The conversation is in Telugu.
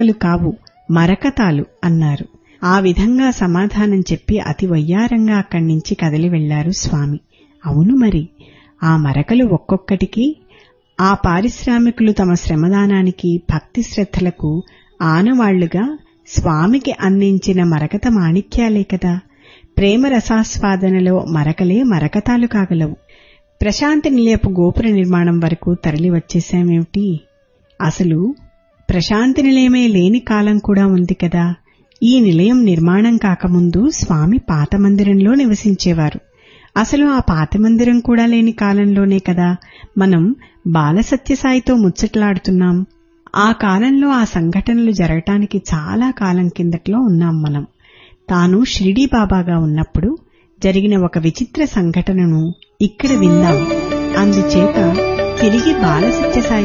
మరకలు కావు మరకతాలు అన్నారు ఆ విధంగా సమాధానం చెప్పి అతి వయ్యారంగా అక్కడి నుంచి కదిలి వెళ్లారు స్వామి అవును మరి ఆ మరకలు ఒక్కొక్కటికి ఆ పారిశ్రామికులు తమ శ్రమదానానికి భక్తి శ్రద్ధలకు ఆనవాళ్లుగా స్వామికి అందించిన మరకత మాణిక్యాలే కదా ప్రేమ రసాస్వాదనలో మరకలే మరకతాలు కాగలవు ప్రశాంతి నిలయపు గోపుర నిర్మాణం వరకు తరలి వచ్చేశామేమిటి అసలు ప్రశాంతి నిలయమే లేని కాలం కూడా ఉంది కదా ఈ నిలయం నిర్మాణం కాకముందు స్వామి పాత మందిరంలో నివసించేవారు అసలు ఆ పాత మందిరం కూడా లేని కాలంలోనే కదా మనం బాలసత్యసాయితో ముచ్చట్లాడుతున్నాం ఆ కాలంలో ఆ సంఘటనలు జరగటానికి చాలా కాలం కిందట్లో ఉన్నాం మనం తాను షిరిడీ బాబాగా ఉన్నప్పుడు జరిగిన ఒక విచిత్ర సంఘటనను ఇక్కడ విందాం అందుచేత తిరిగి బాలసత్యసాయి